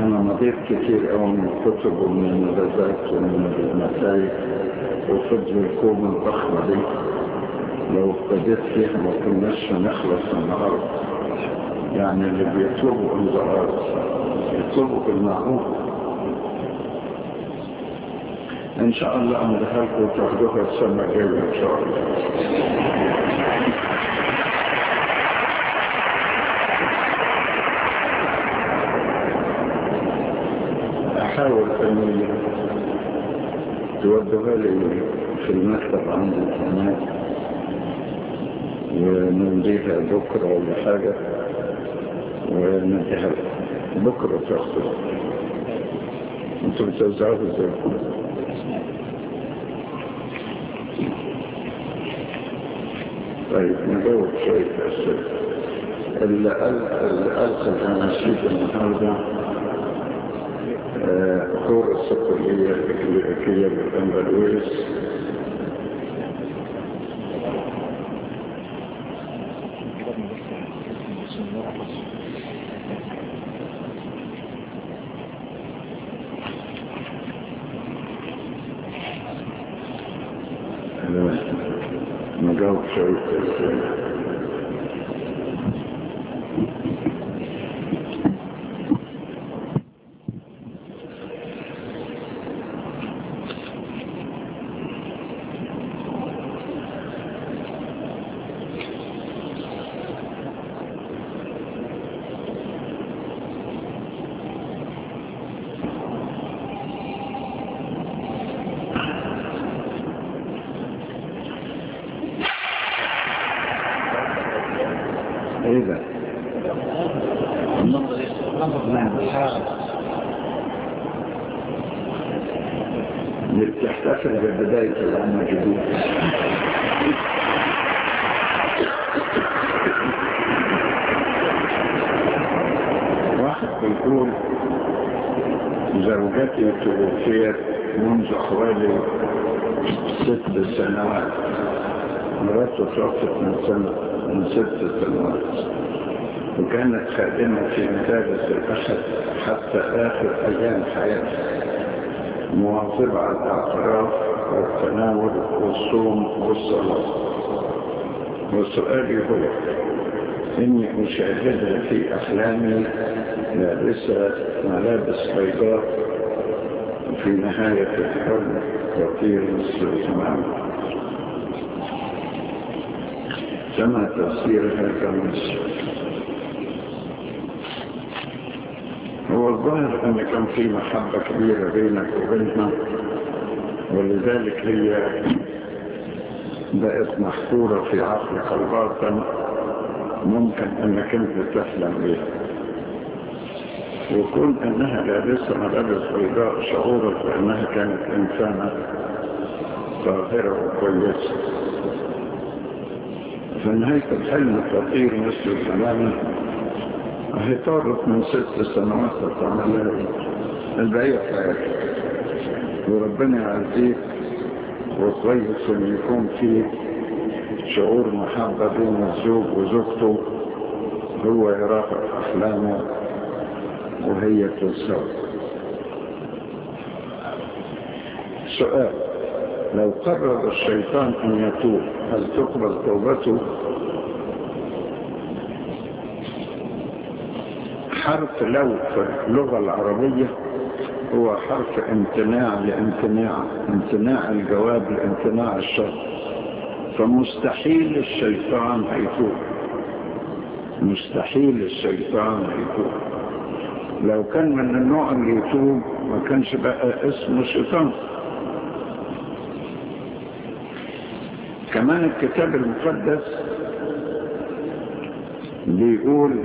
أنا مضيت كتير أوي من الكتب ومن المجازات ومن النتائج وفضل الكوم الضخمة دي لو ابتديت فيها ما كناش هنخلص النهارده يعني اللي بيطلبوا انذارات يطلبوا بالمعروف ان شاء الله امرها لكم وتاخدوها السنه الجايه ان شاء الله احاول اني تودوها لي في المكتب عندي هناك ونمضيها بكره ولا حاجه ونديها بكره تاخدوها انتوا بتوزعوها ازاي؟ طيب نجاوب شوية أسئلة اللي ألقى الأناشيد النهاردة دور الصقلية الإكليريكية بالأندلس نجاوب شوية أسئلة ايه ده اللي بتحتفل ببداية العام الجديد واحد بيقول زوجتي توفيت منذ حوالي ست سنوات مراته توفت من سنة من ست سنوات وكانت خادمة في مدارس الأحد حتى آخر أيام حياتها مواظبة على الاعتراف والتناول والصوم والصلاة وسؤالي هو إني أشاهدها في أحلامي لابسة ملابس بيضاء في نهاية الحلم تطير مثل الزمان كما تفسير هذا المسجد هو الظاهر ان كان في محبة كبيرة بينك وبينها ولذلك هي بقت محفورة في عقلك الباطن ممكن انك انت تحلم بها وكون انها لابسة ملابس بيضاء شعورك بانها كانت انسانة طاهرة وكويسة في نهاية الحلم تطير مثل الزمان هي طارت من ست سنوات تعملها البعية حياتك وربنا يعزيك وكويس ان يكون في شعور محبة بين الزوج وزوجته هو يراها في احلامه وهي تنساه سؤال لو قرر الشيطان ان يتوب هل تقبل توبته حرف لو في اللغة العربية هو حرف امتناع لامتناع امتناع الجواب لامتناع الشر فمستحيل الشيطان هيتوب مستحيل الشيطان هيتوب لو كان من النوع اللي يتوب ما كانش بقى اسمه شيطان كمان الكتاب المقدس بيقول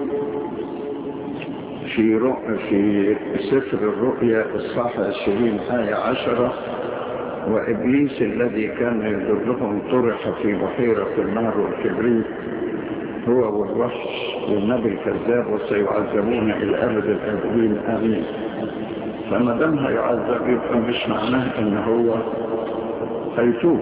في رؤ... في سفر الرؤيا الصح عشرين آية عشرة وإبليس الذي كان يضرهم طرح في بحيرة النار والكبريت هو والوحش والنبي الكذاب وسيعذبون إلى أبد الآبدين آمين فما دام هيعذب يبقى مش معناه إن هو هيتوب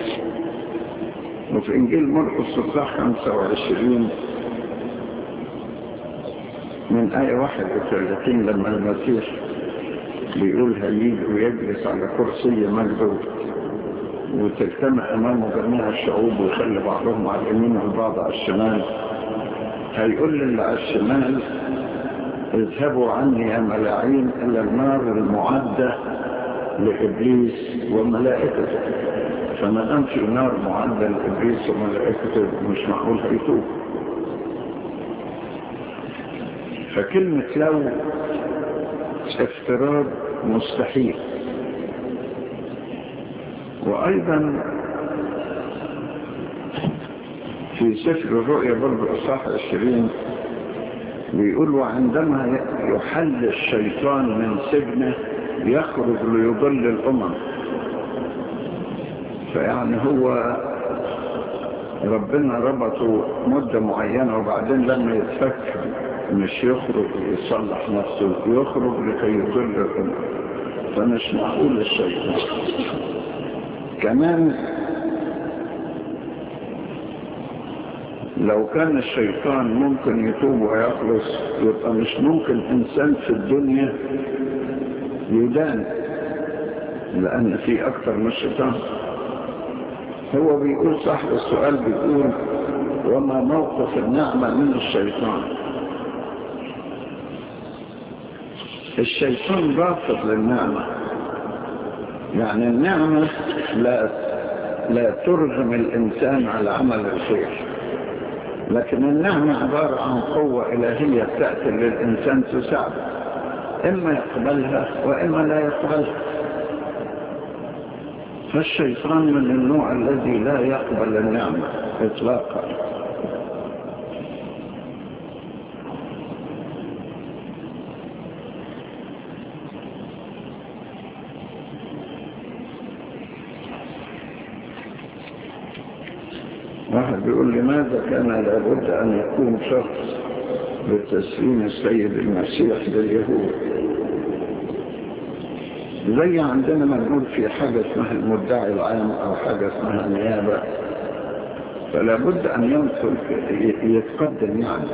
وفي إنجيل مرقس الصح 25 من من آية 31 لما المسيح بيقول هيجي ويجلس على كرسي مجده وتجتمع أمامه جميع الشعوب ويخلي بعضهم على اليمين والبعض على الشمال هيقول للي على الشمال اذهبوا عني يا ملاعين إلى النار المعدة لإبليس وملائكته فما دام في نار معدة لإبليس وملائكته مش معقول هيتوب فكلمة لو افتراض مستحيل وأيضا في سفر الرؤيا برضو إصحاح عشرين بيقول وعندما يحل الشيطان من سجنه يخرج ليضل الأمم فيعني هو ربنا ربطه مدة معينة وبعدين لما يتفك مش يخرج يصلح نفسه يخرج لكي يضل الأمم فمش معقول الشيطان كمان لو كان الشيطان ممكن يتوب ويخلص يبقى مش ممكن إنسان في الدنيا يدان لأن في أكثر من الشيطان هو بيقول صاحب السؤال بيقول وما موقف النعمة من الشيطان الشيطان رافض للنعمة يعني النعمة لا لا ترغم الإنسان على عمل الخير لكن النعمة عبارة عن قوة إلهية تأتي للإنسان تساعده إما يقبلها وإما لا يقبلها فالشيطان من النوع الذي لا يقبل النعمة إطلاقا واحد بيقول لماذا كان لابد أن يكون شخص بتسليم السيد المسيح لليهود زي عندنا ما نقول في حاجة اسمها المدعي العام أو حاجة اسمها نيابة فلا بد أن ينصر يتقدم يعني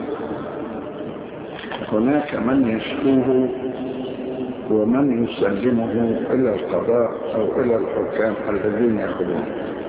هناك من يشكوه ومن يسلمه إلى القضاء أو إلى الحكام الذين يأخذون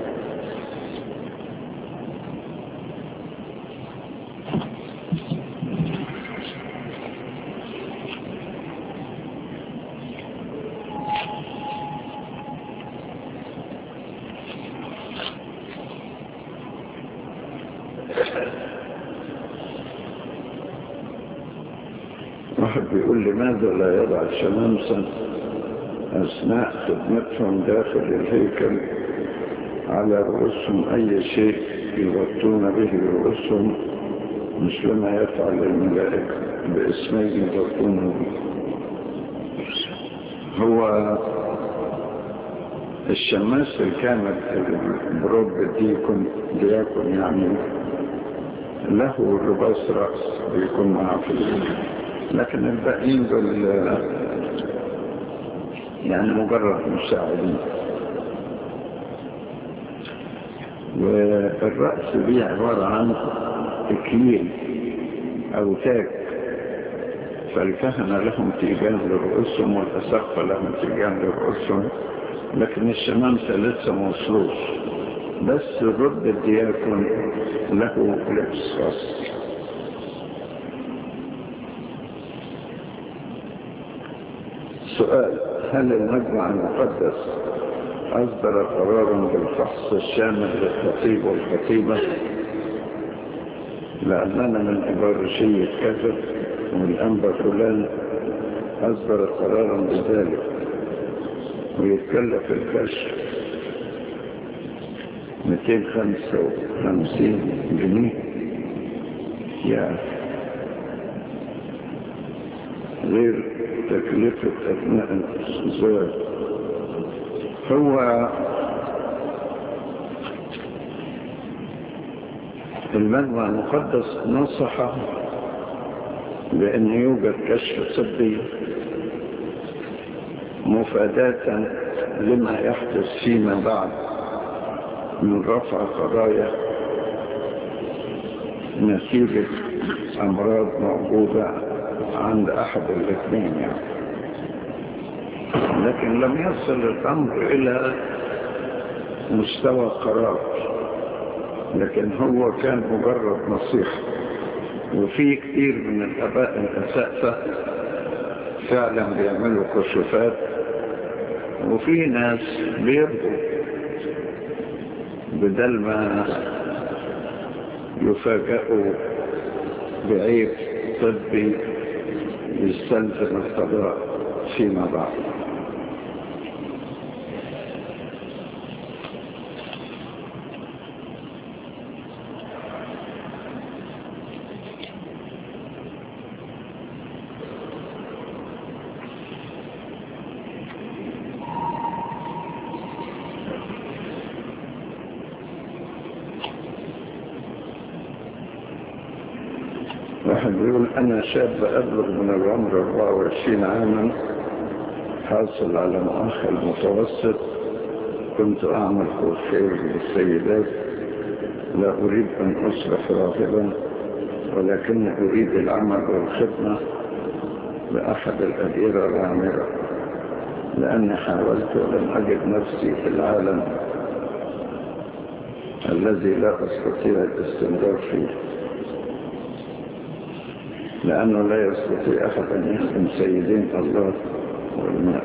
واحد بيقول لماذا لا يضع الشمامسة أثناء خدمتهم داخل الهيكل على رؤوسهم أي شيء يغطون به رؤوسهم مثلما يفعل الملائكة باسمين يغطونه به هو الشماس الكامل البروب ديكون ديكون يعني له لباس رأس بيكون معه في الهيكل لكن الباقيين دول يعني مجرد مساعدين والرأس دي عبارة عن إكليل أو تاج فالكهنة لهم تيجان لرؤوسهم والأسقف لهم تيجان لرؤوسهم لكن الشمامسة لسه موصلوش بس الرد الدياكون له لبس خاص سؤال هل المجمع المقدس أصدر قرارا بالفحص الشامل للخطيب والخطيبة لأننا من إبارشية كذا ومن أنبا فلان أصدر قرارا بذلك ويتكلف الكشف 255 جنيه يعني غير تكلفة أثناء الزواج هو المجمع المقدس نصح بأن يوجد كشف طبي مفاداة لما يحدث فيما بعد من رفع قضايا نتيجة أمراض موجودة عند أحد الاثنين يعني لكن لم يصل الأمر إلى مستوى قرار لكن هو كان مجرد نصيحة وفي كثير من الأباء الأساتذة فعلا بيعملوا كشوفات وفي ناس بيرضوا بدل ما يفاجئوا بعيب طبي يستلزم القضاء فيما بعد واحد يقول أنا شاب أبلغ من العمر 24 عاما حاصل على مؤخر متوسط كنت أعمل في الخير للسيدات لا أريد أن أصبح راغبا ولكن أريد العمل والخدمة بأحد الأديرة العامرة لأني حاولت ولم أجد نفسي في العالم الذي لا أستطيع الاستمرار فيه لأنه لا يستطيع أحد أن يخدم سيدين الله والمال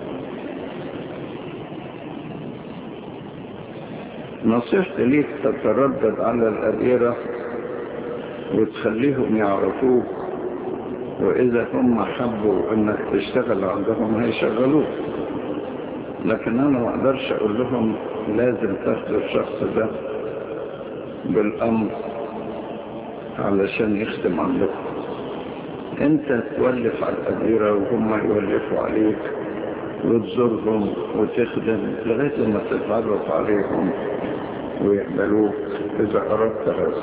نصيحتي ليك تتردد على الأديرة وتخليهم يعرفوك وإذا هم حبوا أنك تشتغل عندهم هيشغلوك لكن أنا ما أقدرش أقول لهم لازم تاخدوا الشخص ده بالأمر علشان يخدم عندكم انت تولف على الأديرة وهم يولفوا عليك وتزورهم وتخدم لغاية ما تتعرف عليهم ويقبلوك إذا أردت هذا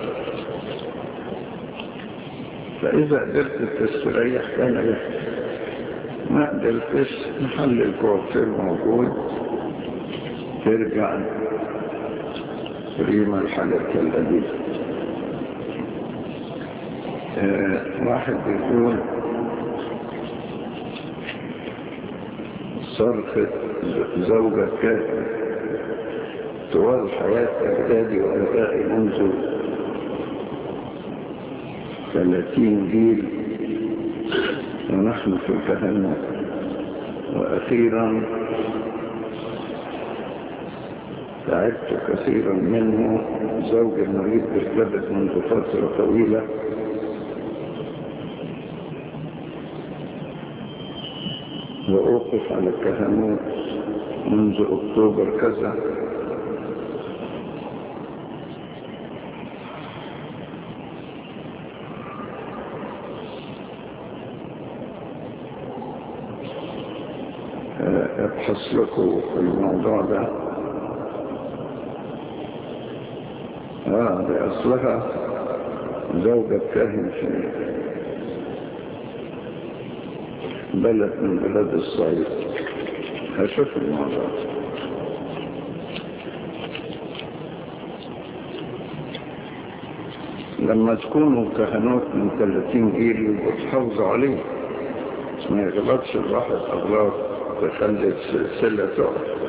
فإذا قدرت تستريح كان يحب ما قدرتش محل الكوافير موجود ترجع ريما الحاجات القديمة آه واحد يقول صرفة زوجة كافر طوال حياة أجدادي وأبائي منذ ثلاثين جيل ونحن في الكهنة وأخيرا تعبت كثيرا منه زوج مريض بالكبد منذ فترة طويلة وأوقف على الكهنوت منذ أكتوبر كذا ابحث لكم في الموضوع ده اه دي اصلها زوجة كاهن في بلد من بلاد الصعيد هشوف الموضوع لما تكونوا كهنوت من 30 جيل يبقوا تحافظوا عليه ما يغلطش الواحد أغلاط تخلي السلسلة تقف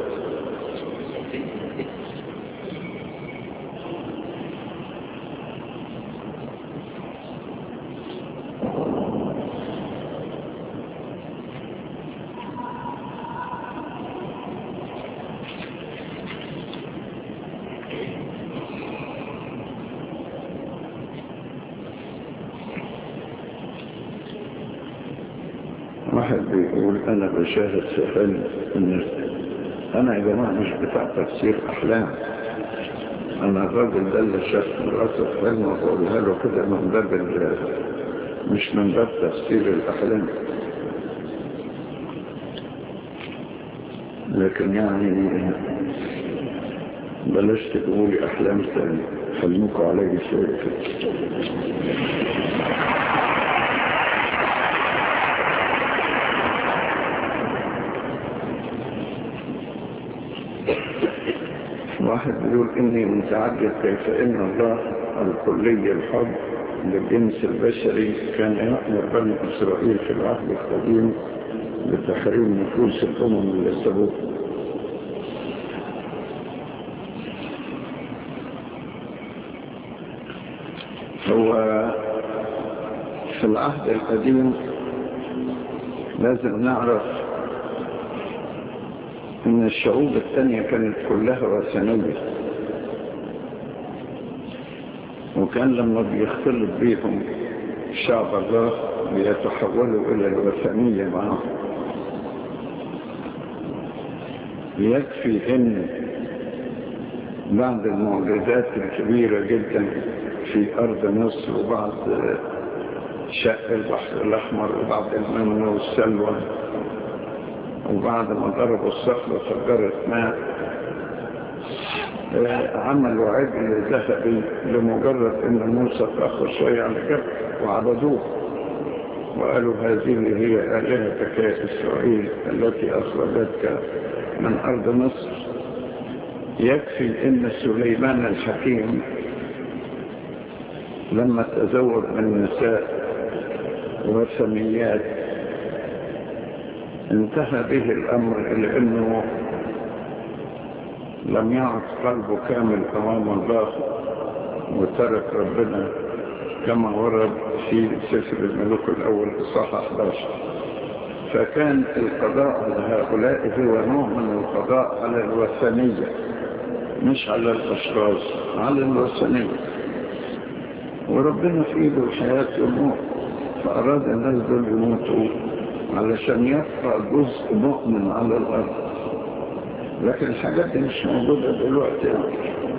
واحد بيقول انا بشاهد في حلم ان انا يا جماعة مش بتاع تفسير احلام انا الراجل ده اللي شاف مراته في حلم وبقولها له كده من باب مش من باب تفسير الاحلام لكن يعني بلاش تقولي احلام تاني خليكوا علي شوية كده واحد بيقول إني متعجب كيف إن الله الكلي الحب للجنس البشري كان يأمر بني إسرائيل في العهد القديم بتحريم نفوس الأمم اللي سبوه هو في العهد القديم لازم نعرف ان الشعوب الثانية كانت كلها وثنية وكان لما بيختلط بيهم شعب الله بيتحولوا الى الوثنية معهم يكفي ان بعض المعجزات الكبيرة جدا في ارض مصر وبعض شق البحر الاحمر وبعض المن والسلوى وبعد ما ضربوا الصخرة فجرت ماء عملوا عجل ذهبي لمجرد ان موسى تأخر شوية على جبل وعبدوه وقالوا هذه هي آلهتك يا إسرائيل التي أخرجتك من أرض مصر يكفي ان سليمان الحكيم لما تزوج من نساء وثنيات انتهى به الأمر إلى أنه لم يعد قلبه كامل أمام الله وترك ربنا كما ورد في سفر الملوك الأول إصحاح 11 فكان القضاء على هؤلاء هو نوع من القضاء على الوثنية مش على الأشخاص على الوثنية وربنا في ايده الحياة يموت فأراد الناس دول يموتوا علشان يبقى جزء مؤمن على الأرض لكن الحاجات دي مش موجودة دلوقتي يعني.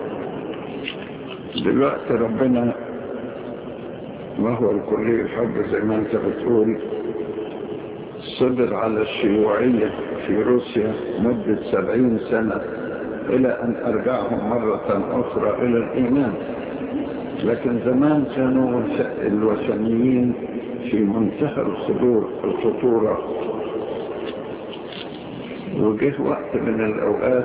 دلوقتي ربنا وهو الكلي الحب زي ما انت بتقول صبر على الشيوعية في روسيا مدة سبعين سنة إلى أن أرجعهم مرة أخرى إلى الإيمان لكن زمان كانوا الوثنيين في منتهى الخطور الخطورة وجه وقت من الأوقات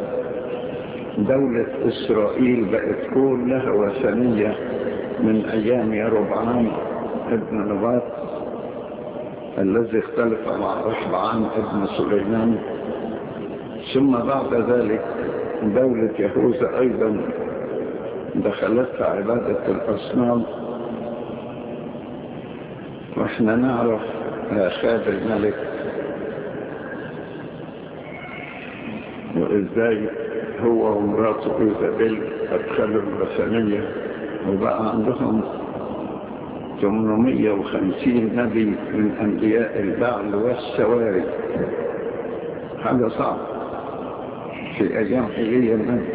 دولة إسرائيل بقت كلها وثنية من أيام يربعام ابن نبات الذي اختلف مع رحبعام ابن سليمان ثم بعد ذلك دولة يهوذا أيضا دخلتها عبادة الأصنام واحنا نعرف خاب الملك وازاي هو ومراته ايزابيل ادخلوا الوثنية وبقى عندهم 850 نبي من انبياء البعل والسواري حاجة صعبة في ايام حيلية النبي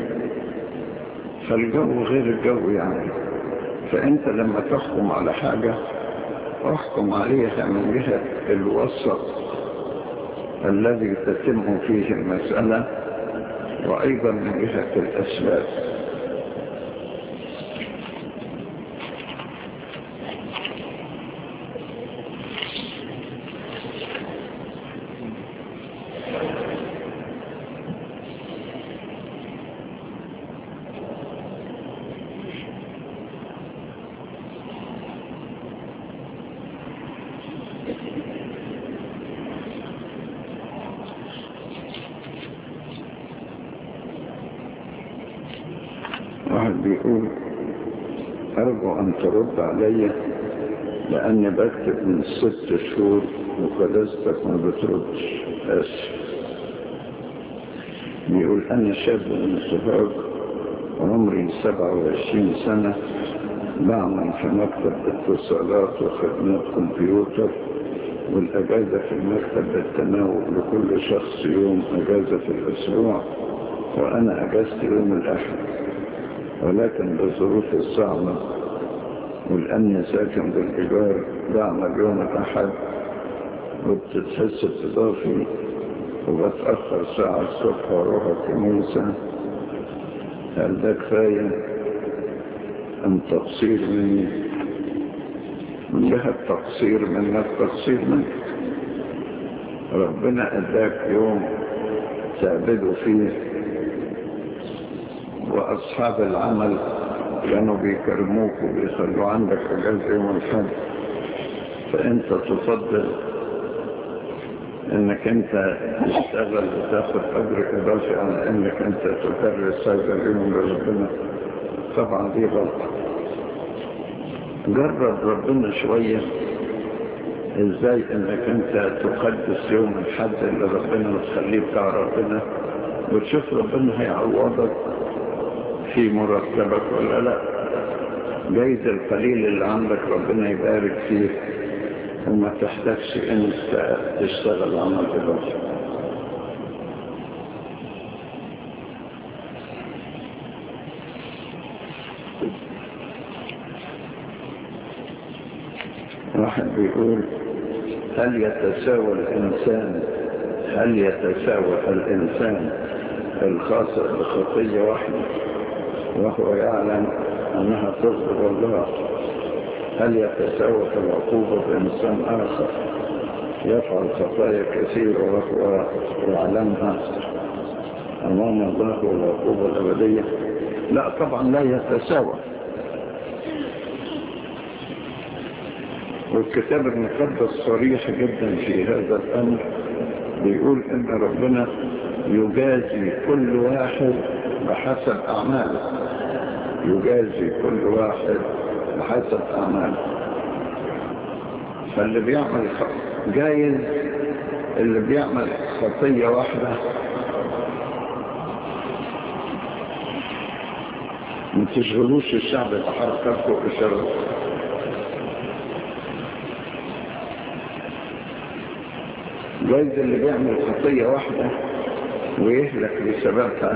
فالجو غير الجو يعني فانت لما تحكم على حاجة احكم عليها من جهة الوسط الذي تتم فيه المسألة وأيضا من جهة الأسباب واحد بيقول أرجو أن ترد علي لأني بكتب من ست شهور وقدستك ما بتردش آسف بيقول أنا شاب من السفاق عمري 27 سنة بعمل في مكتب اتصالات وخدمات كمبيوتر والأجازة في المكتب بالتناول لكل شخص يوم أجازة في الأسبوع وأنا أجازت يوم الأحد ولكن بالظروف الصعبة والأمن ساكن بالإيجار بعمل يوم الأحد وبتتحسب إضافي وبتأخر ساعة الصبح وأروح الكنيسة هل ده كفاية أم تقصير مني من جهة تقصير منك تقصير منك ربنا أداك يوم تعبدوا فيه وأصحاب العمل كانوا بيكرموك وبيخلوا عندك اجازة يوم الحد فانت تفضل انك انت تشتغل وتاخد اجر اضافي عن انك انت تدرس هذا اليوم لربنا طبعا دي غلطة جرب ربنا شوية ازاي انك انت تقدس يوم الحد اللي ربنا وتخليه بتاع ربنا وتشوف ربنا هيعوضك في مرتبك ولا لا جايز القليل اللي عندك ربنا يبارك فيه وما تحتاجش انت تشتغل عمل اضافي واحد بيقول هل يتساوى الإنسان هل يتساوى الإنسان الخاطئ بخطية واحدة وهو يعلم أنها تغضب الله هل يتساوى في العقوبة بإنسان آخر يفعل خطايا كثيرة وهو يعلمها أمام الله والعقوبة الأبدية لا طبعا لا يتساوى والكتاب المقدس صريح جدا في هذا الأمر بيقول إن ربنا يجازي كل واحد بحسب أعماله يجازي كل واحد بحسب أعماله فاللي بيعمل جايز اللي بيعمل خطية واحدة ما تشغلوش الشعب بحركاتكم وإشاراتكم جايز اللي بيعمل خطية واحدة ويهلك بسببها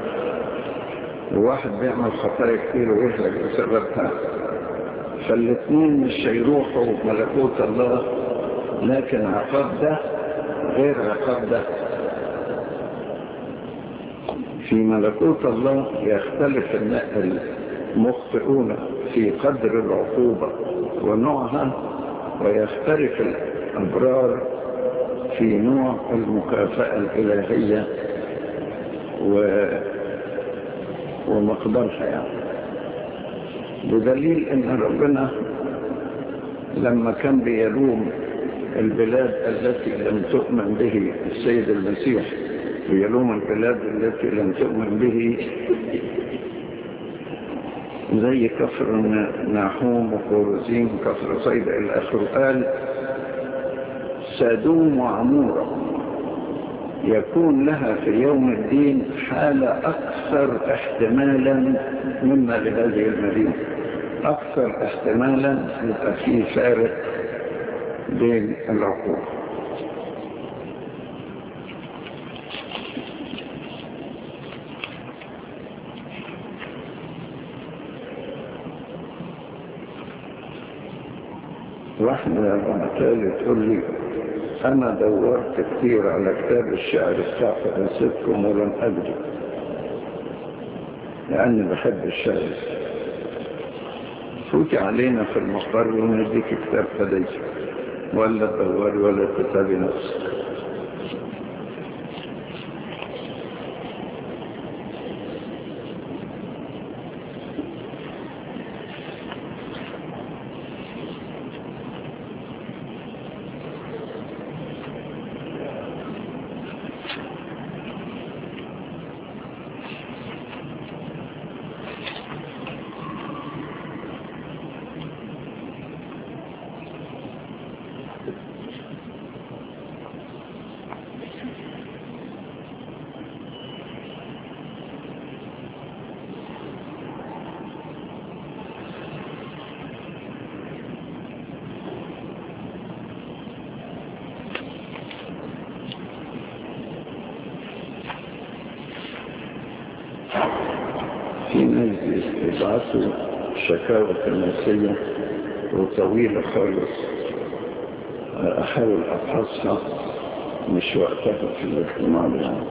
وواحد بيعمل خطايا كتير ويهلك بسببها فالاثنين مش هيروحوا ملكوت الله لكن عقاب ده غير عقاب ده في ملكوت الله يختلف المخطئون في قدر العقوبة ونوعها ويختلف الأبرار في نوع المكافأة الإلهية و... ومقدارها يعني بدليل ان ربنا لما كان بيلوم البلاد التي لم تؤمن به السيد المسيح بيلوم البلاد التي لم تؤمن به زي كفر ناحوم وخورزين كفر صيد الى اخره قال سادوم وعمورة يكون لها في يوم الدين حالة أكثر احتمالا مما لهذه المدينة أكثر احتمالا يبقى فيه فارق بين العقول واحدة بعتالي تقول لي أنا دورت كثير على كتاب الشعر بتاع فرنسيسكم ولم أجده لأني بحب الشعر فوتي علينا في المقر ونديك كتاب فدي ولا تدوري ولا تتابي نفسك في ناس يبعثوا شكاوى كنسية وطويلة خالص أحاول أفحصها مش وقتها في الاجتماع يعني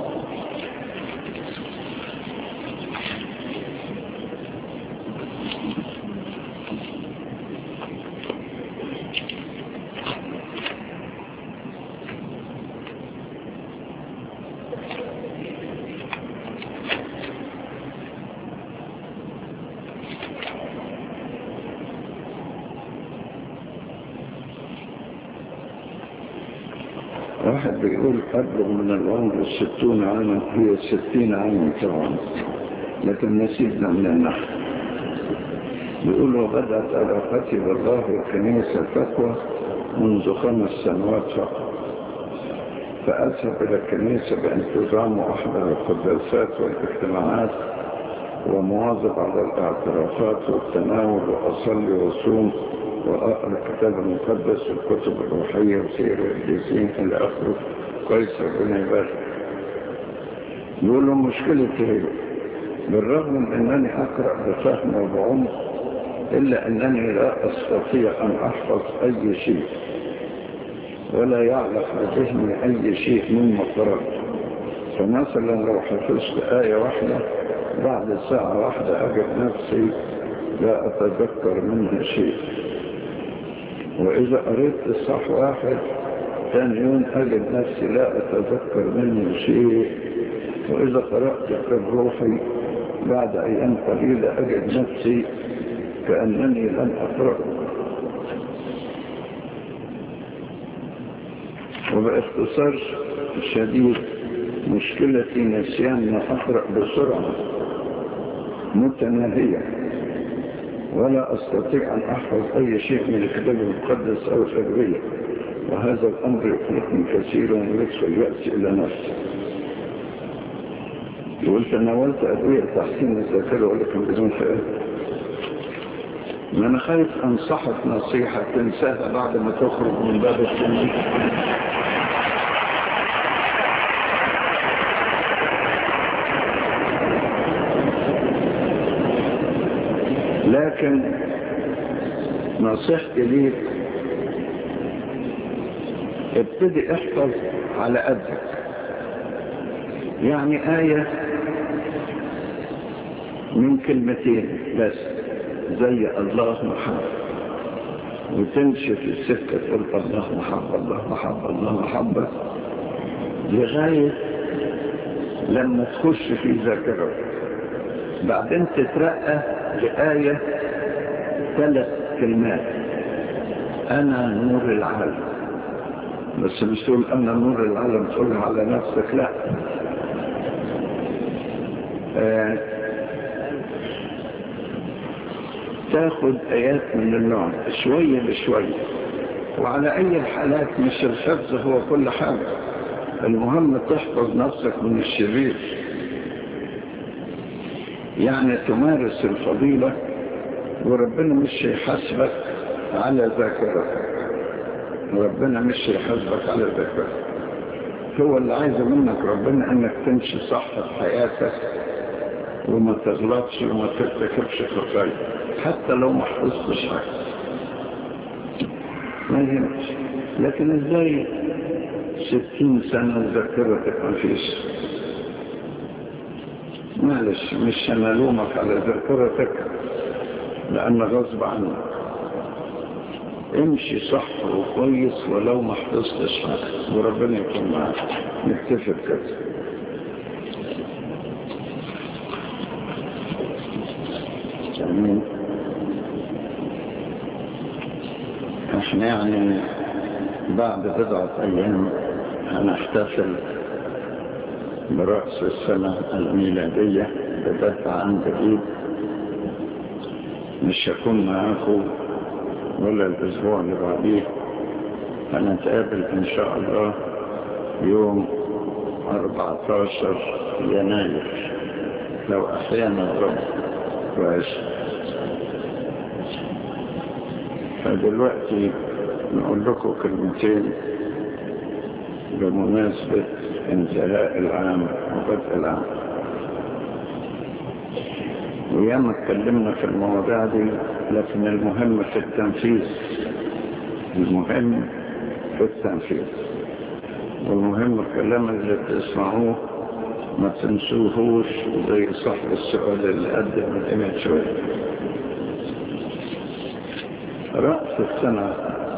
واحد بيقول أبلغ من العمر الستون عاما هي الستين عاما طبعا لكن نسيبنا من النحو بيقول وبدأت علاقتي بالله والكنيسة تقوى منذ خمس سنوات فقط فأذهب إلى الكنيسة بانتظام وأحضر القداسات والاجتماعات ومواظب على الاعترافات والتناول وأصلي وصوم وأقرأ الكتاب المقدس والكتب الروحية وسير القديسين إلى آخره كويس ربنا يبارك يقولوا مشكلتي هي بالرغم من أنني أقرأ بفهم وبعمق إلا أنني لا أستطيع أن أحفظ أي شيء ولا يعلق بذهني أي شيء مما قرأت فمثلا لو حفظت آية واحدة بعد ساعة واحدة أجد نفسي لا أتذكر منها شيء وإذا قريت الصح واحد ثاني يوم أجد نفسي لا أتذكر منه شيء وإذا قرأت كتاب روحي بعد أيام قليلة أجد نفسي كأنني لم أقرأه وباختصار شديد مشكلتي نسيان ما أقرأ بسرعة متناهية ولا أستطيع أن أحفظ أي شيء من الكتاب المقدس أو الأدوية وهذا الأمر يقلقني كثيرا ويدخل اليأس إلى نفسي يقول تناولت أدوية تحسين الذاكرة ولكن بدون فائدة ما أنا خايف أنصحك نصيحة تنساها بعد ما تخرج من باب السنة لكن نصيحتي ليك ابتدي احفظ على قدك يعني آية من كلمتين بس زي الله محب وتمشي في السكة تقول الله محب الله محب الله محبة لغاية لما تخش في ذاكرتك بعدين تترقى لآية ثلاث كلمات أنا نور العالم بس مش تقول أنا نور العالم تقولها على نفسك لا آه تاخد آيات من النوع شوية بشوية وعلى أي الحالات مش الحفظ هو كل حاجة المهم تحفظ نفسك من الشرير يعني تمارس الفضيلة وربنا مش هيحاسبك على ذاكرتك ربنا مش هيحاسبك على ذاكرتك هو اللي عايز منك ربنا انك تمشي صح في حياتك وما تغلطش وما ترتكبش خطايا حتى لو ما حفظتش حاجه ما يهمش لكن ازاي ستين سنة ذاكرتك ما فيش معلش مش هنلومك على ذاكرتك لأن غصب عنك امشي صح وكويس ولو ما حفظتش حاجة وربنا يكون معاك نكتفي بكده امين احنا يعني بعد بضعة ايام هنحتفل برأس السنة الميلادية بدافع عن جديد مش هكون معاكم ولا الأسبوع اللي بعديه هنتقابل إن شاء الله يوم 14 يناير لو أحيانا الرب كويس فدلوقتي نقول لكم كلمتين بمناسبة انتهاء العام وبدء العام وياما اتكلمنا في المواضيع دي لكن المهم في التنفيذ المهم في التنفيذ والمهم الكلام اللي تسمعوه ما تنسوهوش زي صاحب السؤال اللي قدم من قيمة شوية رأس السنة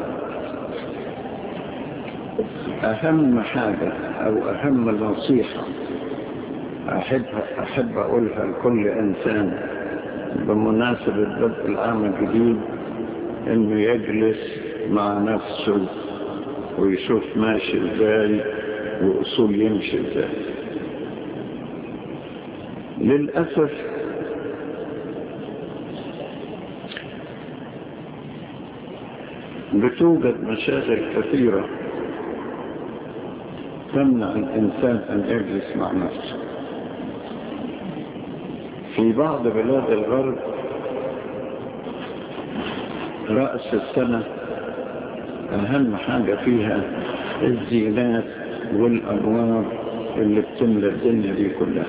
أهم حاجة أو أهم نصيحة أحب, أحب أقولها لكل إنسان بمناسبة بدء العام الجديد إنه يجلس مع نفسه ويشوف ماشي ازاي وأصول يمشي ازاي للأسف بتوجد مشاغل كثيرة تمنع الإنسان أن يجلس مع نفسه في بعض بلاد الغرب رأس السنة أهم حاجة فيها الزينات والأنوار اللي بتملى الدنيا دي كلها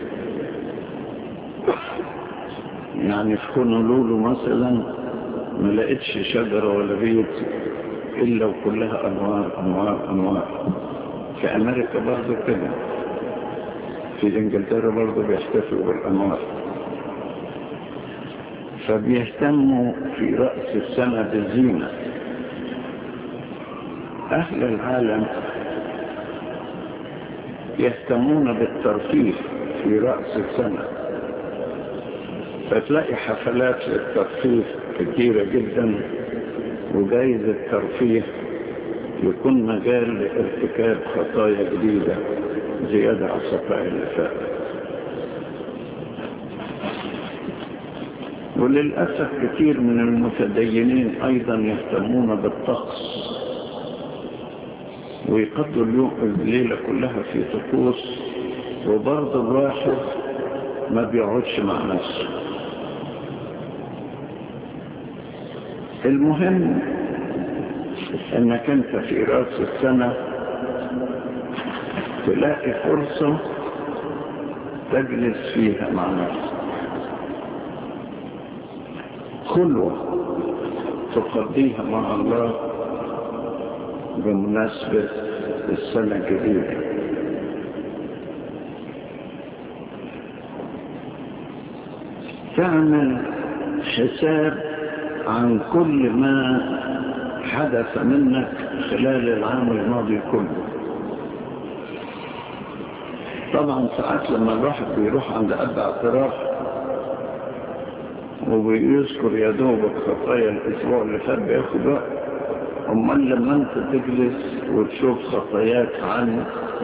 يعني في هونولولو مثلا ما لقيتش شجرة ولا بيت إلا وكلها أنوار أنوار أنوار في أمريكا برضو كده في إنجلترا برضو بيحتفلوا بالأنوار فبيهتموا في رأس السنة بالزينة أهل العالم يهتمون بالترفيه في رأس السنة فتلاقي حفلات للترفيه كثيرة جدا وجايز الترفيه يكون مجال لارتكاب خطايا جديدة زيادة على الخطايا اللي فاتت وللأسف كثير من المتدينين أيضا يهتمون بالطقس ويقضوا اليوم الليلة كلها في طقوس وبرضه الواحد ما بيقعدش مع نفسه المهم انك انت في راس السنة تلاقي فرصة تجلس فيها مع نفسك خلوة تقضيها مع الله بمناسبة السنة الجديدة تعمل حساب عن كل ما حدث منك خلال العام الماضي كله طبعا ساعات لما الواحد بيروح عند أب اعتراف وبيذكر يا دوبك خطايا الأسبوع اللي فات بياخد وقت أمال لما أنت تجلس وتشوف خطاياك عن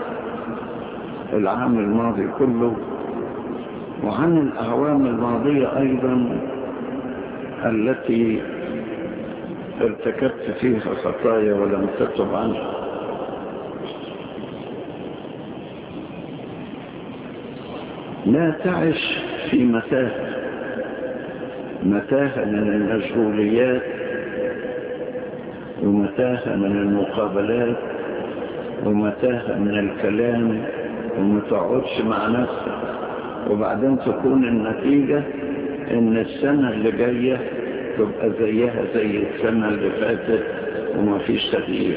العام الماضي كله وعن الأعوام الماضية أيضا التي ارتكبت فيها خطايا ولم تتب عنها لا تعش في متاهة متاهة من المشغوليات ومتاهة من المقابلات ومتاهة من الكلام وما تقعدش مع نفسك وبعدين تكون النتيجة ان السنة اللي جاية تبقى زيها زي السنة اللي فاتت وما فيش تغيير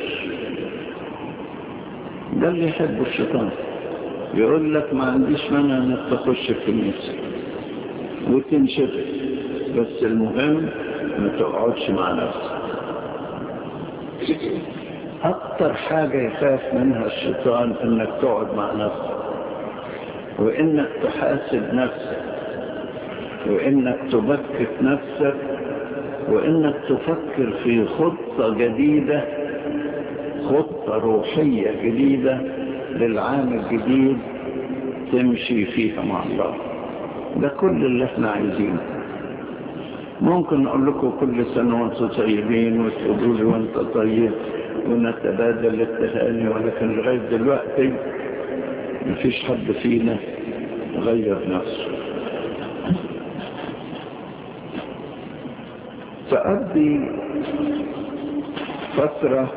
ده اللي يحبه الشيطان يقول لك ما عنديش مانع انك تخش في الكنيسة وتنشغل بس المهم ما تقعدش مع نفسك اكتر حاجة يخاف منها الشيطان انك تقعد مع نفسك وانك تحاسب نفسك وانك تبكت نفسك وانك تفكر في خطة جديدة خطة روحية جديدة للعام الجديد تمشي فيها مع الله ده كل اللي احنا عايزينه ممكن نقول لكم كل سنة وانتم طيبين وتقولوا لي وانت طيب ونتبادل التهاني ولكن لغاية دلوقتي مفيش حد فينا غير نفسه تقضي فترة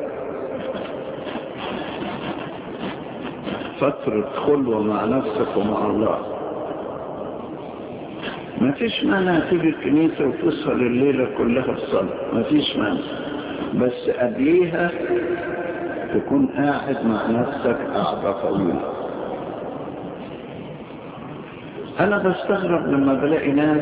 فترة خلوة مع نفسك ومع الله ما فيش مانع تيجي الكنيسة وتسهر الليلة كلها الصلاة ما فيش مانع بس قبليها تكون قاعد مع نفسك قعدة طويلة أنا بستغرب لما بلاقي ناس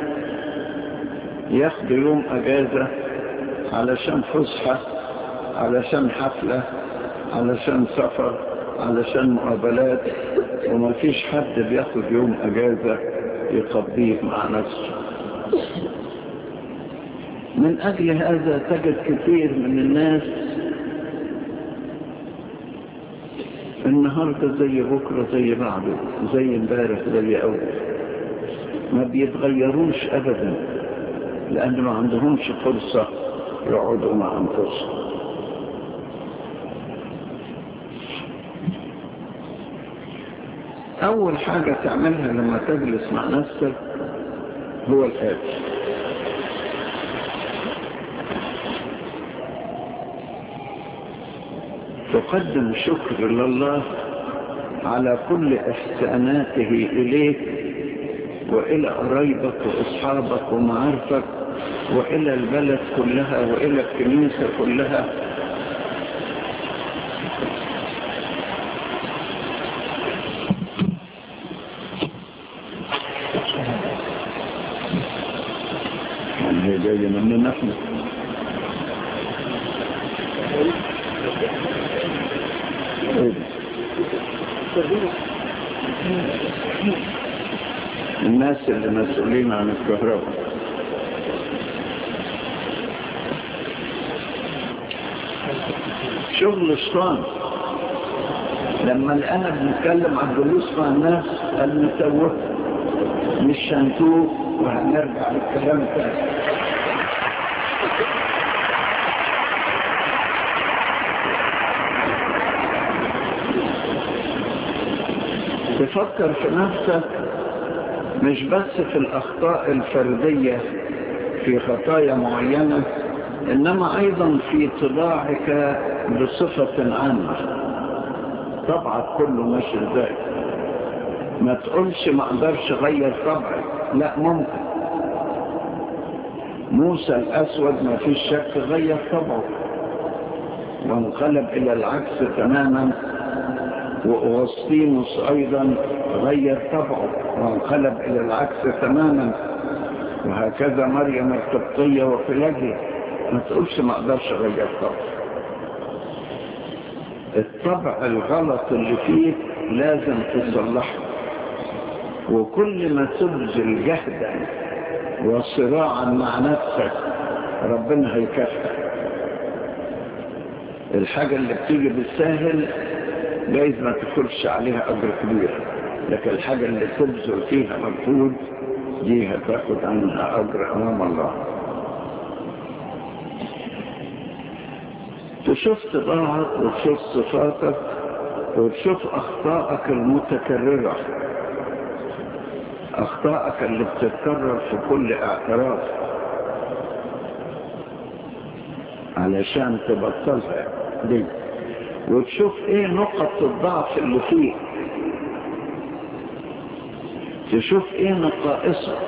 ياخدوا يوم أجازة علشان فسحة علشان حفلة علشان سفر علشان مقابلات وما فيش حد بياخد يوم أجازة يقضيه مع نفسه من أجل هذا تجد كثير من الناس النهاردة زي بكرة زي بعده زي امبارح زي أول ما بيتغيروش أبدا لأن ما عندهمش فرصة يقعدوا مع أنفسهم أول حاجة تعملها لما تجلس مع نفسك هو الآتي تقدم شكر لله على كل إحساناته إليك وإلى قرايبك وأصحابك ومعارفك وإلى البلد كلها وإلى الكنيسة كلها يعني هي جاية مننا احنا الناس اللي مسؤولين عن الكهرباء شغل الشيطان لما الآن بنتكلم عن الجلوس مع الناس قال نتوه مش هنتوه وهنرجع للكلام تاني تفكر في نفسك مش بس في الأخطاء الفردية في خطايا معينة إنما أيضا في طباعك بصفة عامة طبعك كله ماشي ازاي ما تقولش ما اقدرش اغير طبعي لا ممكن موسى الاسود ما فيش شك غير طبعه وانقلب الى العكس تماما واغسطينوس ايضا غير طبعه وانقلب الى العكس تماما وهكذا مريم القبطيه وفلاجيا ما تقولش ما اقدرش اغير طبعي الطبع الغلط اللي فيه لازم تصلحه وكل ما تبذل جهدا وصراعا مع نفسك ربنا هيكافئك الحاجة اللي بتيجي بالساهل جايز ما تدخلش عليها أجر كبير لكن الحاجة اللي تبذل فيها مجهود دي هتاخد عنها أجر أمام الله تشوف طباعك وتشوف صفاتك وتشوف أخطائك المتكررة أخطائك اللي بتتكرر في كل اعتراف علشان تبطلها دي وتشوف ايه نقط الضعف اللي فيه تشوف ايه نقائصك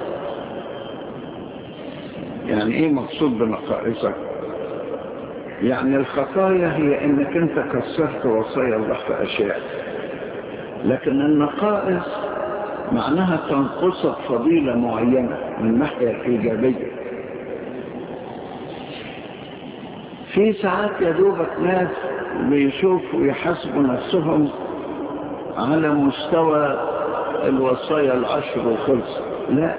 يعني ايه مقصود بنقائصك يعني الخطايا هي انك انت كسرت وصايا الله في اشياء لكن النقائص معناها تنقصك فضيلة معينة من الناحية الإيجابية في ساعات يا دوبك ناس بيشوفوا يحسبوا نفسهم على مستوى الوصايا العشر وخلص لا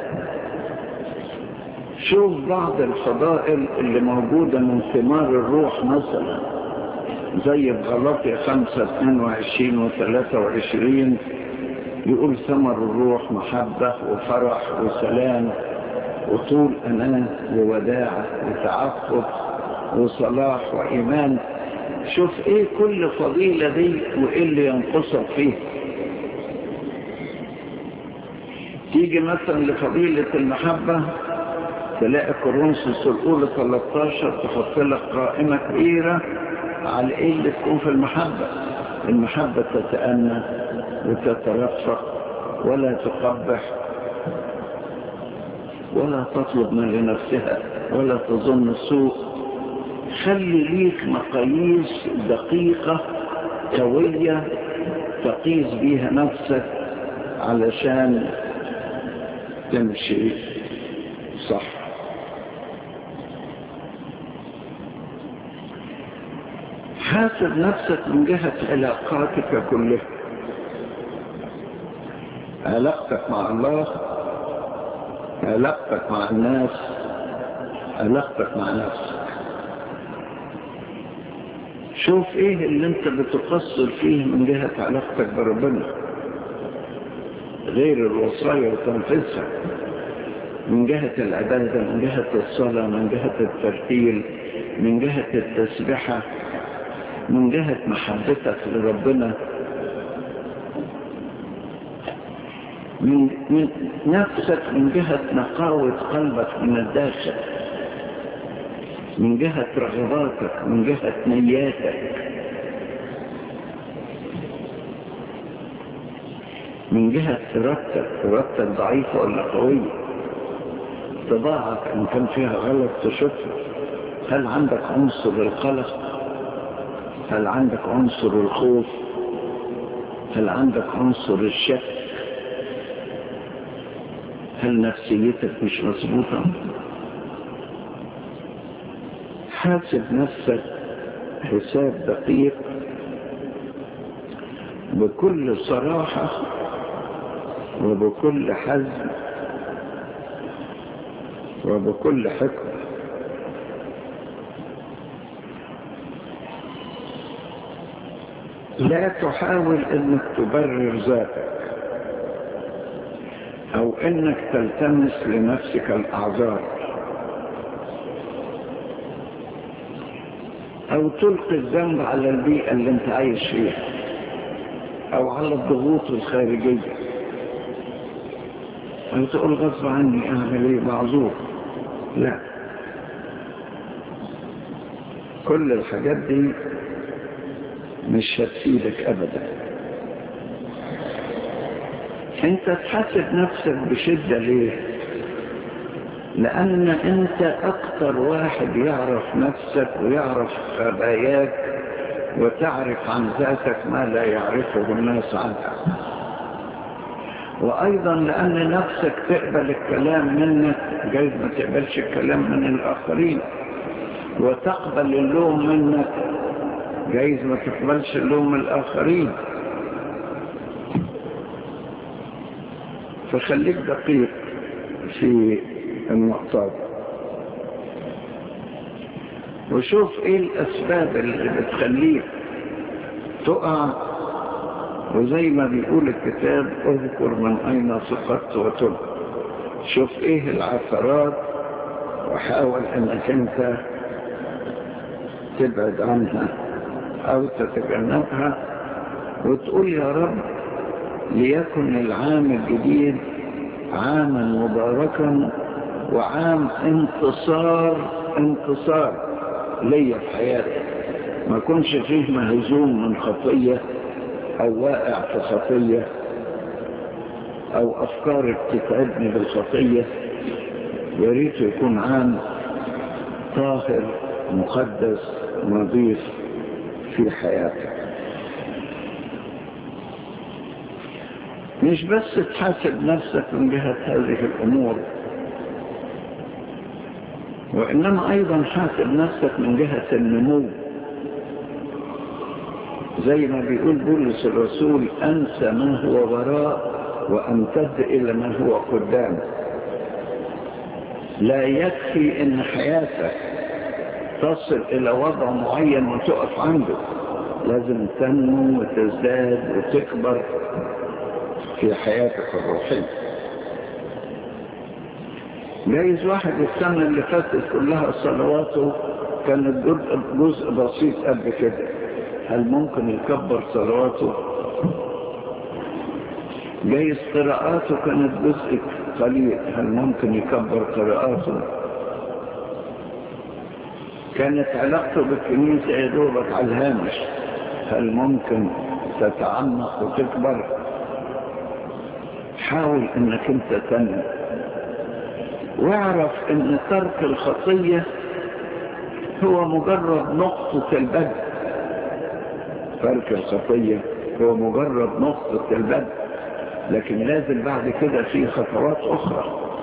شوف بعض الفضائل اللي موجودة من ثمار الروح مثلا زي بغلطي 5 22 و 23 يقول ثمر الروح محبة وفرح وسلام وطول أمان ووداعة وتعفف وصلاح وإيمان شوف إيه كل فضيلة دي وإيه اللي ينقصك فيه تيجي مثلا لفضيلة المحبة تلاقي كورنثوس الأولى 13 تحط لك قائمة كبيرة على إيه اللي تكون في المحبة المحبة تتأنى وتترفق ولا تقبح ولا تطلب من لنفسها ولا تظن السوء خلي ليك مقاييس دقيقة قوية تقيس بيها نفسك علشان تمشي صح حاسب نفسك من جهة علاقاتك كلها علاقتك مع الله علاقتك مع الناس علاقتك مع نفسك شوف ايه اللي انت بتقصر فيه من جهة علاقتك بربنا غير الوصايا وتنفيذها من جهة العبادة من جهة الصلاة من جهة الترتيل من جهة التسبحة من جهة محبتك لربنا من, من نفسك من جهة نقاوة قلبك من الداخل من جهة رغباتك من جهة نياتك من جهة إرادتك إرادتك ضعيفة ولا قوية طباعك إن كان فيها غلط تشوفها هل عندك عنصر القلق هل عندك عنصر الخوف هل عندك عنصر الشك هل نفسيتك مش مظبوطة حاسب نفسك حساب دقيق بكل صراحة وبكل حزم وبكل حكمة لا تحاول انك تبرر ذاتك او انك تلتمس لنفسك الاعذار او تلقي الذنب على البيئة اللي انت عايش فيها او على الضغوط الخارجية او تقول غصب عني اعمل ايه معذور لا كل الحاجات دي مش هتفيدك ابدا انت تحاسب نفسك بشدة ليه لان انت اكتر واحد يعرف نفسك ويعرف خباياك وتعرف عن ذاتك ما لا يعرفه الناس عنك وايضا لان نفسك تقبل الكلام منك جايز ما تقبلش الكلام من الاخرين وتقبل اللوم منك جايز ما تقبلش اللوم من الاخرين فخليك دقيق في النقطة وشوف ايه الاسباب اللي بتخليك تقع وزي ما بيقول الكتاب اذكر من اين سقطت وتب شوف ايه العثرات وحاول انك انت تبعد عنها او تتجنبها وتقول يا رب ليكن العام الجديد عاما مباركا وعام انتصار انتصار ليا في حياتي ما كنش فيه مهزوم من خطية او واقع في خطية او افكار بتتعبني بالخطية يا ريت يكون عام طاهر مقدس نظيف في حياتك مش بس تحاسب نفسك من جهة هذه الأمور وإنما أيضا حاسب نفسك من جهة النمو زي ما بيقول بولس الرسول أنسى ما هو وراء وأمتد إلى ما هو قدام لا يكفي أن حياتك تصل إلى وضع معين وتقف عنده لازم تنمو وتزداد وتكبر في حياتك الروحية جايز واحد السنة اللي فاتت كلها صلواته كانت جزء, جزء بسيط قبل كده هل ممكن يكبر صلواته جايز قراءاته كانت جزء قليل هل ممكن يكبر قراءاته كانت علاقته بالكنيسة يا دوبك على الهامش هل ممكن تتعمق وتكبر حاول انك انت تنمو واعرف ان ترك الخطية هو مجرد نقطة البدء ترك الخطية هو مجرد نقطة البدء لكن لازم بعد كده في خطوات اخرى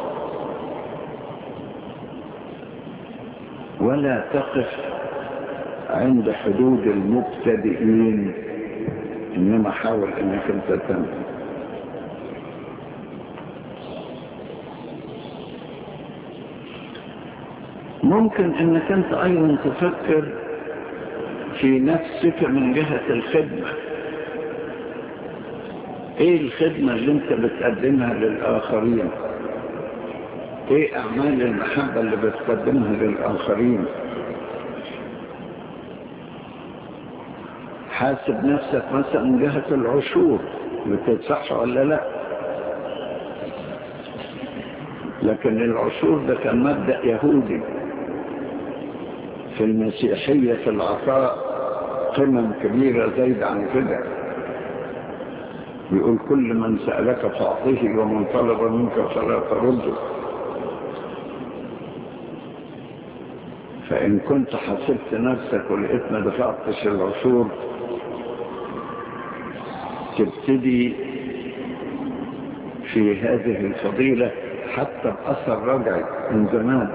ولا تقف عند حدود المبتدئين انما حاول انك انت تنمو ممكن انك انت ايضا تفكر في نفسك من جهة الخدمة ايه الخدمة اللي انت بتقدمها للآخرين ايه اعمال المحبة اللي بتقدمها للآخرين حاسب نفسك مثلا من جهة العشور بتدفعها ولا لا لكن العشور ده كان مبدأ يهودي في المسيحية في العطاء قمم كبيرة زايد عن كده يقول كل من سألك فأعطيه ومن طلب منك فلا ترده فإن كنت حسبت نفسك ولقيت ما دفعتش العشور تبتدي في هذه الفضيلة حتى بأثر رجعي من زمان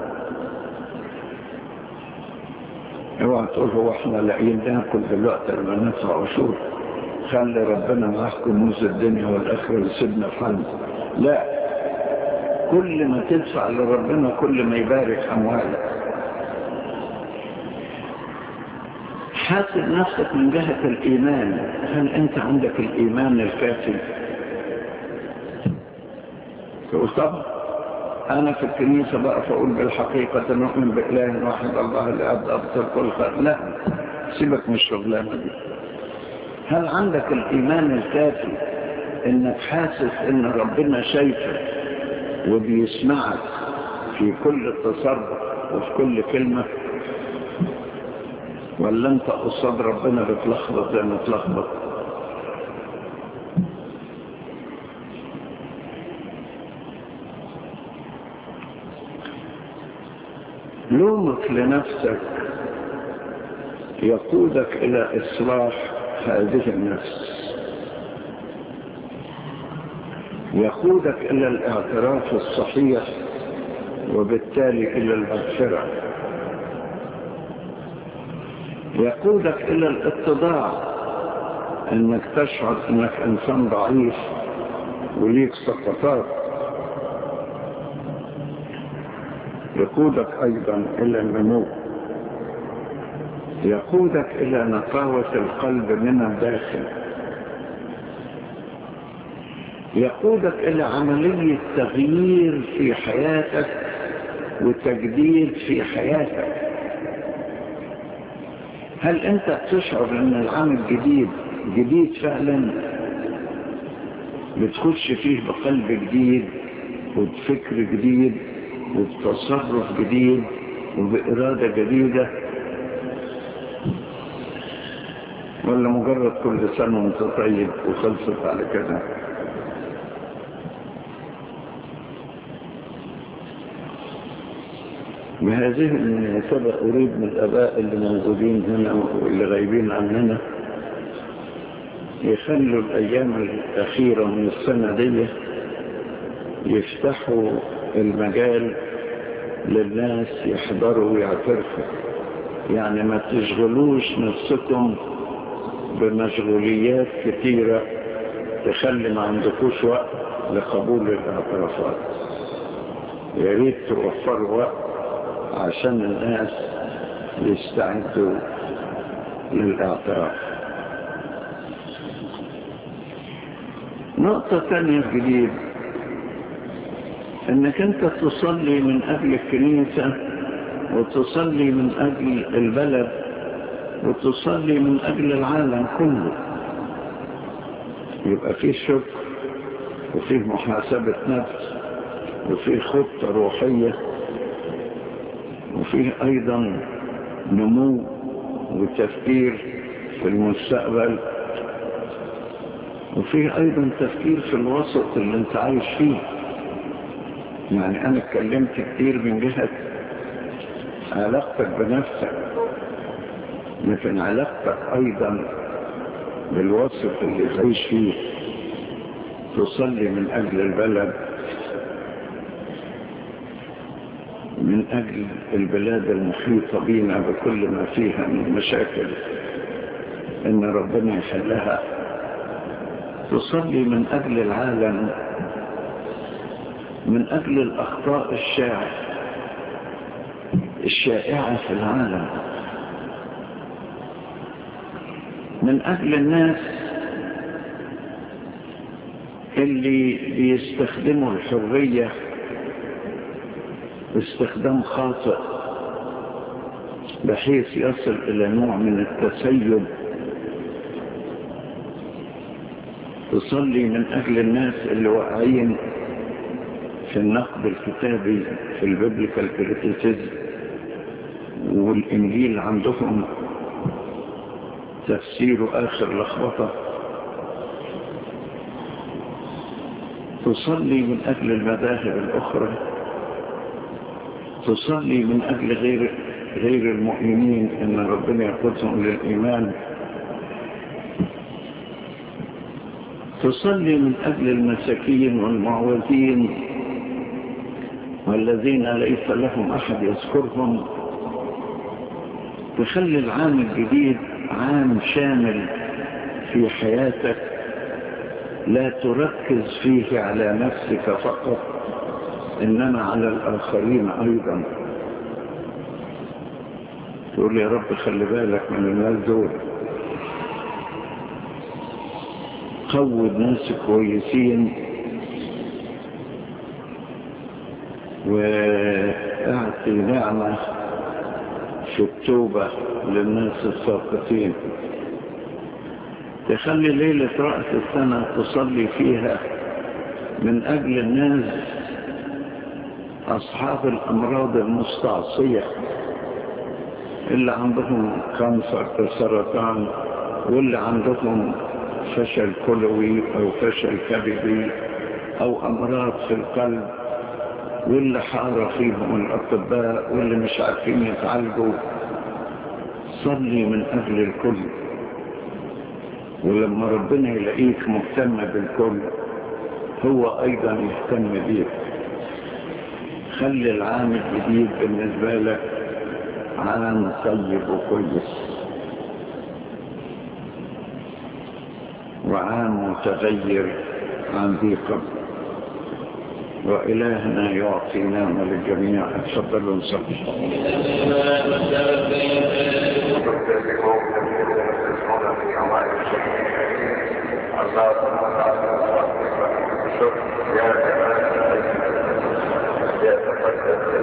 اوعى تقول هو احنا لاقيين ناكل دلوقتي لما ندفع عشور خلي ربنا معاك كنوز الدنيا والاخره ويسيبنا في حالنا لا كل ما تدفع لربنا كل ما يبارك اموالك حاسب نفسك من جهة الإيمان هل أنت عندك الإيمان الكافي تقول طبعا أنا في الكنيسة بقى فأقول بالحقيقة نؤمن بإله واحد الله الأب أبطل كل خير لا سيبك من الشغلانة دي هل عندك الإيمان الكافي إنك حاسس إن ربنا شايفك وبيسمعك في كل تصرف وفي كل كلمة ولا انت قصاد ربنا بتلخبط زي ما تلخبط لومك لنفسك يقودك الى اصلاح هذه النفس يقودك الى الاعتراف الصحيح وبالتالي الى المغفره يقودك الى الاتضاع انك تشعر انك انسان ضعيف وليك سقطات يقودك ايضا الى النمو يقودك الى نقاوة القلب من الداخل يقودك الى عملية تغيير في حياتك وتجديد في حياتك هل انت تشعر ان العام الجديد جديد فعلا بتخش فيه بقلب جديد وبفكر جديد وبتصرف جديد وبإرادة جديدة ولا مجرد كل سنة وانت طيب وخلصت على كده بهذه المناسبة أريد من الأباء اللي موجودين هنا واللي غايبين عننا يخلوا الأيام الأخيرة من السنة دي يفتحوا المجال للناس يحضروا ويعترفوا يعني ما تشغلوش نفسكم بمشغوليات كثيرة تخلي ما عندكوش وقت لقبول الاعترافات يا ريت توفروا وقت عشان الناس يستعدوا للاعتراف نقطة تانية جديد انك انت تصلي من اجل الكنيسة وتصلي من اجل البلد وتصلي من اجل العالم كله يبقى فيه شكر وفيه محاسبة نفس وفيه خطة روحية وفيه ايضا نمو وتفكير في المستقبل وفيه ايضا تفكير في الوسط اللي انت عايش فيه يعني انا اتكلمت كتير من جهة علاقتك بنفسك لكن علاقتك ايضا بالوسط اللي تعيش فيه تصلي من اجل البلد من اجل البلاد المحيطة بينا بكل ما فيها من مشاكل ان ربنا يحلها تصلي من اجل العالم من أجل الأخطاء الشائعة الشائعة في العالم من أجل الناس اللي بيستخدموا الحرية باستخدام خاطئ بحيث يصل إلى نوع من التسيب تصلي من أجل الناس اللي واقعين في النقد الكتابي في البيبليكال كريتيسيزم والإنجيل عندهم تفسير آخر لخبطة تصلي من أجل المذاهب الأخرى تصلي من أجل غير غير المؤمنين أن ربنا يقودهم للإيمان تصلي من أجل المساكين والمعوذين والذين ليس لهم أحد يذكرهم تخلي العام الجديد عام شامل في حياتك لا تركز فيه على نفسك فقط إنما على الآخرين أيضا تقول يا رب خلي بالك من الناس دول قوي ناس كويسين واعطي نعمة في التوبة للناس الساقطين تخلي ليلة رأس السنة تصلي فيها من أجل الناس أصحاب الأمراض المستعصية اللي عندهم كانسر سرطان واللي عندهم فشل كلوي أو فشل كبدي أو أمراض في القلب واللي حار فيهم الأطباء واللي مش عارفين يتعالجوا صلي من أجل الكل ولما ربنا يلاقيك مهتم بالكل هو أيضا يهتم بيك خلي العام الجديد بالنسبة لك عام طيب وكويس وعام متغير عن ذي قبل وإلهنا يعطينا للجميع اتفضلوا نصلي اللهم يا تقدس